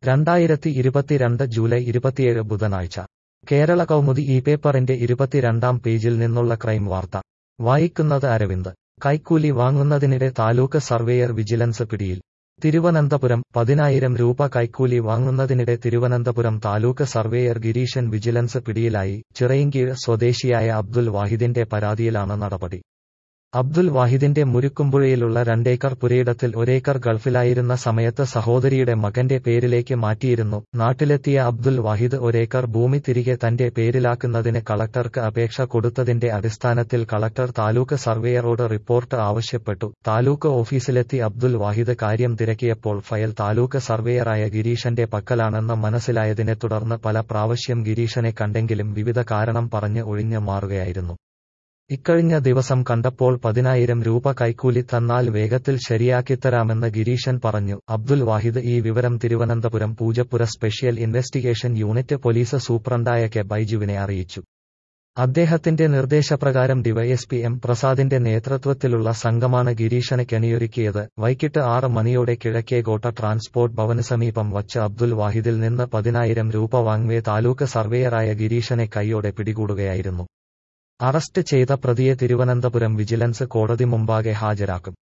രണ്ടായിരത്തി ഇരുപത്തിരണ്ട് ജൂലൈ ഇരുപത്തിയേഴ് ബുധനാഴ്ച കേരള കൗമുദി ഈ പേപ്പറിന്റെ ഇരുപത്തിരണ്ടാം പേജിൽ നിന്നുള്ള ക്രൈം വാർത്ത വായിക്കുന്നത് അരവിന്ദ് കൈക്കൂലി വാങ്ങുന്നതിനിടെ താലൂക്ക് സർവേയർ വിജിലൻസ് പിടിയിൽ തിരുവനന്തപുരം പതിനായിരം രൂപ കൈക്കൂലി വാങ്ങുന്നതിനിടെ തിരുവനന്തപുരം താലൂക്ക് സർവേയർ ഗിരീശൻ വിജിലൻസ് പിടിയിലായി ചിറയിൻകീഴ് സ്വദേശിയായ അബ്ദുൽ വാഹിദിന്റെ പരാതിയിലാണ് നടപടി അബ്ദുൽ വാഹിദിന്റെ മുരുക്കുമ്പുഴയിലുള്ള രണ്ടേക്കർ പുരയിടത്തിൽ ഒരേക്കർ ഗൾഫിലായിരുന്ന സമയത്ത് സഹോദരിയുടെ മകന്റെ പേരിലേക്ക് മാറ്റിയിരുന്നു നാട്ടിലെത്തിയ അബ്ദുൽ വാഹിദ് ഒരേക്കർ ഭൂമി തിരികെ തന്റെ പേരിലാക്കുന്നതിന് കളക്ടർക്ക് അപേക്ഷ കൊടുത്തതിന്റെ അടിസ്ഥാനത്തിൽ കളക്ടർ താലൂക്ക് സർവേയറോട് റിപ്പോർട്ട് ആവശ്യപ്പെട്ടു താലൂക്ക് ഓഫീസിലെത്തി അബ്ദുൽ വാഹിദ് കാര്യം തിരക്കിയപ്പോൾ ഫയൽ താലൂക്ക് സർവേയറായ ഗിരീഷന്റെ പക്കലാണെന്ന് മനസ്സിലായതിനെ തുടർന്ന് പല പ്രാവശ്യം ഗിരീഷനെ കണ്ടെങ്കിലും വിവിധ കാരണം പറഞ്ഞ് ഒഴിഞ്ഞു മാറുകയായിരുന്നു ഇക്കഴിഞ്ഞ ദിവസം കണ്ടപ്പോൾ പതിനായിരം രൂപ കൈക്കൂലി തന്നാൽ വേഗത്തിൽ ശരിയാക്കിത്തരാമെന്ന് ഗിരീശൻ പറഞ്ഞു അബ്ദുൽ വാഹിദ് ഈ വിവരം Thiruvananthapuram Poojappura special investigation unit police സൂപ്രണ്ടായ കെ ബൈജുവിനെ അറിയിച്ചു അദ്ദേഹത്തിന്റെ നിർദ്ദേശപ്രകാരം ഡിവൈഎസ്പി എം പ്രസാദിന്റെ നേതൃത്വത്തിലുള്ള സംഘമാണ് ഗിരീഷന് കെണിയൊരുക്കിയത് വൈകിട്ട് ആറ് മണിയോടെ കിഴക്കേകോട്ട ട്രാൻസ്പോർട്ട് ഭവന് സമീപം വച്ച് അബ്ദുൽ വാഹിദിൽ നിന്ന് പതിനായിരം രൂപ വാങ്ങവേ താലൂക്ക് സർവേയറായ ഗിരീഷനെ കൈയോടെ പിടികൂടുകയായിരുന്നു അറസ്റ്റ് ചെയ്ത പ്രതിയെ തിരുവനന്തപുരം വിജിലൻസ് കോടതി മുമ്പാകെ ഹാജരാക്കും